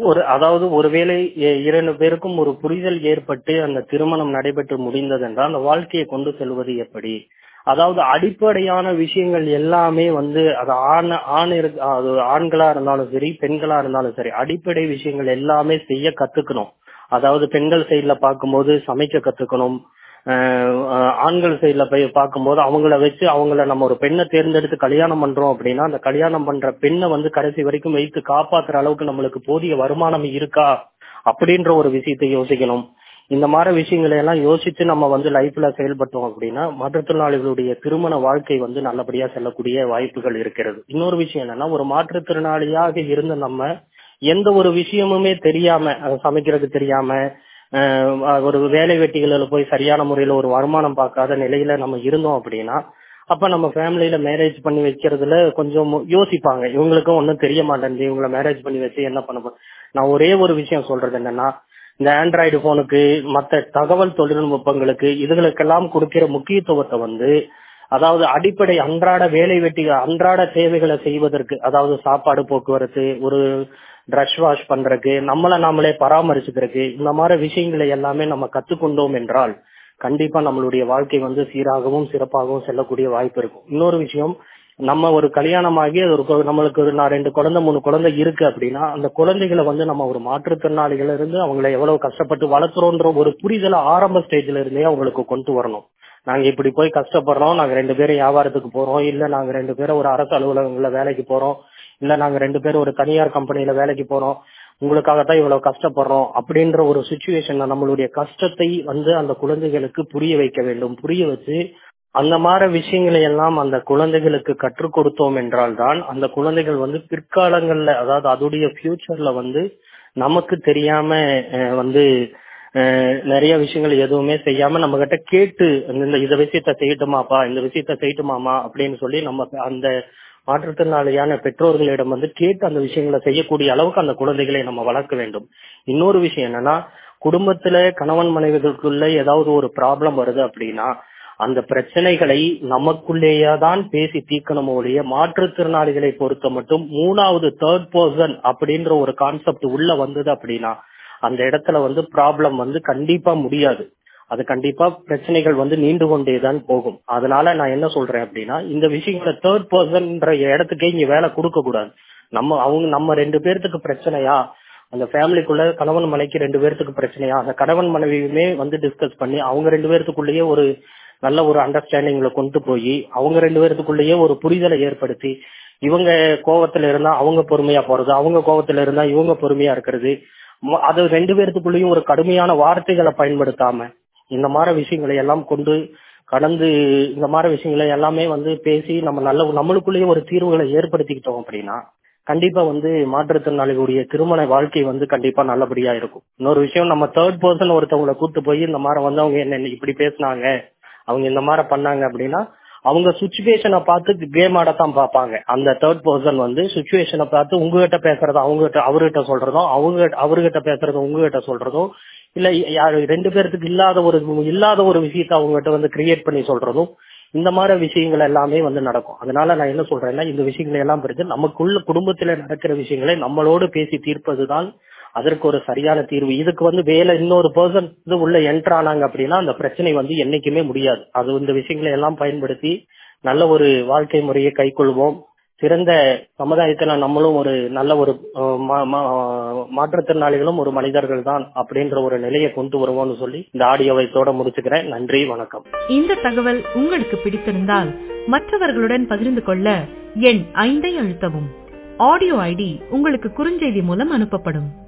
ஒரு அதாவது ஒருவேளை எ- இரண்டு பேருக்கும் ஒரு புரிதல் ஏற்பட்டு அந்த திருமணம் நடைபெற்று முடிந்ததென்றால் அந்த வாழ்க்கையை கொண்டு செல்வது எப்படி அதாவது அடிப்படையான விஷயங்கள் எல்லாமே வந்து அது ஆண் ஆண் இருக்கு அது ஆண்களா இருந்தாலும் சரி பெண்களா இருந்தாலும் சரி அடிப்படை விஷயங்கள் எல்லாமே செய்ய கத்துக்கணும் அதாவது பெண்கள் சைடுல பார்க்கும்போது சமைக்க கத்துக்கணும் ஆஹ் ஆஹ் ஆண்கள் சைடுல போய் பார்க்கும்போது அவங்கள வச்சு அவங்கள நம்ம ஒரு பெண்ணை தேர்ந்தெடுத்து கல்யாணம் பண்றோம் அப்படின்னா அந்த கல்யாணம் பண்ற பெண்ணை வந்து கடைசி வரைக்கும் வைத்து காப்பாத்துற அளவுக்கு நம்மளுக்கு போதிய வருமானம் இருக்கா அப்படின்ற ஒரு விஷயத்தை யோசிக்கணும் இந்த மாதிரி விஷயங்களை எல்லாம் யோசிச்சு நம்ம வந்து லைஃப்ல செயல்பட்டோம் அப்படின்னா மாற்றுத்திறனாளிகளுடைய திருமண வாழ்க்கை வந்து நல்லபடியா செல்லக்கூடிய வாய்ப்புகள் இருக்கிறது இன்னொரு விஷயம் என்னன்னா ஒரு மாற்றுத்திறனாளியாக இருந்த நம்ம எந்த ஒரு விஷயமுமே தெரியாம அது சமைக்கிறதுக்கு தெரியாம ஆஹ் ஒரு வேலை வெட்டிகளில் போய் சரியான முறையில ஒரு வருமானம் பார்க்காத நிலையில நம்ம இருந்தோம் அப்படின்னா அப்ப நம்ம ஃபேமிலியில மேரேஜ் பண்ணி வைக்கிறதுல கொஞ்சம் யோசிப்பாங்க இவங்களுக்கும் ஒன்றும் தெரிய மாட்டேங்குது இவங்கள மேரேஜ் பண்ணி வச்சு என்ன பண்ண போ- நான் ஒரே ஒரு விஷயம் சொல்றது என்னன்னா இந்த ஆண்ட்ராய்டு போனுக்கு மற்ற தகவல் தொழில்நுட்பங்களுக்கு இதுகளுக்கெல்லாம் கொடுக்கிற முக்கியத்துவத்தை வந்து அதாவது அடிப்படை அன்றாட வேலை வெட்டி அன்றாட தேவைகளை செய்வதற்கு அதாவது சாப்பாடு போக்குவரத்து ஒரு ட்ரஷ் வாஷ் பண்றதுக்கு நம்மள நாமளே பராமரிச்சுக்கிறதுக்கு இந்த மாதிரி விஷயங்களை எல்லாமே நம்ம கத்துக்கொண்டோம் என்றால் கண்டிப்பா நம்மளுடைய வாழ்க்கை வந்து சீராகவும் சிறப்பாகவும் செல்லக்கூடிய வாய்ப்பு இருக்கும் இன்னொரு விஷயம் நம்ம ஒரு கல்யாணமாகி அது ஒரு கொ- நம்மளுக்கு ஒரு நான் ரெண்டு குழந்தை மூணு குழந்தை இருக்கு அப்படின்னா அந்த குழந்தைகளை வந்து நம்ம ஒரு மாற்றுத்திறனாளிகள் இருந்து அவங்கள எவ்வளவு கஷ்டப்பட்டு வளர்த்துறோன்ற ஒரு புரிதலை ஆரம்ப ஸ்டேஜ்ல இருந்தே அவங்களுக்கு கொண்டு வரணும் நாங்க இப்படி போய் கஷ்டப்படுறோம் நாங்க ரெண்டு பேரும் வியாபாரத்துக்கு போறோம் இல்ல நாங்க ரெண்டு பேரும் ஒரு அரசு அலுவலகங்கள்ல வேலைக்கு போறோம் இல்ல நாங்க ரெண்டு பேரும் ஒரு தனியார் கம்பெனில வேலைக்கு போறோம் உங்களுக்காகத்தான் இவ்வளவு கஷ்டப்படுறோம் அப்படின்ற ஒரு சுச்சுவேஷன்ல நம்மளுடைய கஷ்டத்தை வந்து அந்த குழந்தைகளுக்கு புரிய வைக்க வேண்டும் புரிய வச்சு அந்த மாதிரி விஷயங்களை எல்லாம் அந்த குழந்தைகளுக்கு கற்றுக் கொடுத்தோம் என்றால் தான் அந்த குழந்தைகள் வந்து பிற்காலங்கள்ல அதாவது அதோடைய ஃபியூச்சர்ல வந்து நமக்கு தெரியாம அஹ், வந்து அஹ், நிறைய விஷயங்கள் எதுவுமே செய்யாம நம்ம கிட்ட கேட்டு இந்த இந்த விஷயத்த செய்யட்டுமாப்பா இந்த விஷயத்த செய்யட்டுமாமா அப்படின்னு சொல்லி நம்ம அந்த மாற்றுத்திறனாளியான பெற்றோர்களிடம் வந்து கேட்டு அந்த விஷயங்களை செய்யக்கூடிய அளவுக்கு அந்த குழந்தைகளை நம்ம வளர்க்க வேண்டும் இன்னொரு விஷயம் என்னன்னா குடும்பத்துல கணவன் மனைவிகளுக்குள்ள ஏதாவது ஒரு ப்ராப்ளம் வருது அப்படின்னா அந்த பிரச்சனைகளை நமக்குள்ளேயே தான் பேசி தீர்க்கணும் ஒழிய மாற்றுத்திறனாளிகளை பொறுத்த மட்டும் மூணாவது தேர்ட் பர்சன் அப்படின்ற ஒரு கான்செப்ட் உள்ள வந்தது அப்படின்னா அந்த இடத்துல வந்து ப்ராப்ளம் வந்து கண்டிப்பா முடியாது அது கண்டிப்பா பிரச்சனைகள் வந்து நீண்டு கொண்டே தான் போகும் அதனால நான் என்ன சொல்றேன் அப்படின்னா இந்த விஷயங்களை தேர்ட் பர்சன்ன்ற இடத்துக்கே இங்க வேலை கொடுக்க கூடாது நம்ம அவங்க நம்ம ரெண்டு பேர்த்துக்கு பிரச்சனையா அந்த ஃபேமிலிக்குள்ள கணவன் மனைவிக்கு ரெண்டு பேர்த்துக்கு பிரச்சனையா அந்த கணவன் மனைவியுமே வந்து டிஸ்கஸ் பண்ணி அவங்க ரெண்டு பேர்த்துக்குள்ளேயே ஒரு நல்ல ஒரு அண்டர்ஸ்டாண்டிங்ல கொண்டு போய் அவங்க ரெண்டு பேர்த்துக்குள்ளேயே ஒரு புரிதலை ஏற்படுத்தி இவங்க கோவத்துல இருந்தா அவங்க பொறுமையா போறது அவங்க கோவத்துல இருந்தா இவங்க பொறுமையா இருக்கிறது ம- அது ரெண்டு பேர்த்துக்குள்ளேயும் ஒரு கடுமையான வார்த்தைகளை பயன்படுத்தாம இந்த மாதிரி விஷயங்களை எல்லாம் கொண்டு கடந்து இந்த மாதிரி விஷயங்களை எல்லாமே வந்து பேசி நம்ம நல்ல நம்மளுக்குள்ளேயே ஒரு தீர்வுகளை ஏற்படுத்திக்கிட்டோம் அப்படின்னா கண்டிப்பா வந்து மாற்றுத்திறனாளிகளுடைய திருமண வாழ்க்கை வந்து கண்டிப்பா நல்லபடியா இருக்கும் இன்னொரு விஷயம் நம்ம தேர்ட் பர்சன் ஒருத்தவங்களை கூட்டு போய் இந்த மாதிரி வந்து அவங்க என்ன இப்படி பேசுனாங்க அவங்க இந்த மாதிரி பண்ணாங்க அப்படின்னா அவங்க சுச்சுவேஷனை பார்த்து கேம் ஆடத்தான் பார்ப்பாங்க அந்த தேர்ட் பர்சன் வந்து சுச்சுவேஷனை பார்த்து உங்ககிட்ட பேசுறத அவங்ககிட்ட அவர்கிட்ட சொல்றதும் அவங்க அவர்கிட்ட பேசுறத உங்ககிட்ட சொல்றதும் இல்ல யாரு ரெண்டு பேர்த்துக்கு இல்லாத ஒரு இல்லாத ஒரு விஷயத்த அவங்ககிட்ட வந்து கிரியேட் பண்ணி சொல்றதும் இந்த மாதிரி விஷயங்கள் எல்லாமே வந்து நடக்கும் அதனால நான் என்ன சொல்றேன்னா இந்த விஷயங்களை எல்லாம் பிரித்து நமக்குள்ள குடும்பத்துல நடக்கிற விஷயங்களை நம்மளோடு பேசி தீர்ப்பதுதான் அதற்கு ஒரு சரியான தீர்வு இதுக்கு வந்து வேலை இன்னொரு பர்சன் உள்ள என்டர் ஆனாங்க அப்படின்னா அந்த பிரச்சனை வந்து என்னைக்குமே முடியாது அது இந்த விஷயங்களை எல்லாம் பயன்படுத்தி நல்ல ஒரு வாழ்க்கை முறையை கைக்கொள்வோம் சிறந்த சமுதாயத்துல நம்மளும் ஒரு நல்ல ஒரு அஹ், மா- மா- மாற்றுத்திறனாளிகளும் ஒரு மனிதர்கள் தான் அப்படின்ற ஒரு நிலையை கொண்டு வருவோம்னு சொல்லி இந்த ஆடியோவை இதோட முடிச்சுக்கிறேன் நன்றி வணக்கம் இந்த தகவல் உங்களுக்கு பிடித்திருந்தால் மற்றவர்களுடன் பகிர்ந்து கொள்ள எண் ஐந்தை அழுத்தவும் ஆடியோ ஐடி உங்களுக்கு குறுஞ்செய்தி மூலம் அனுப்பப்படும்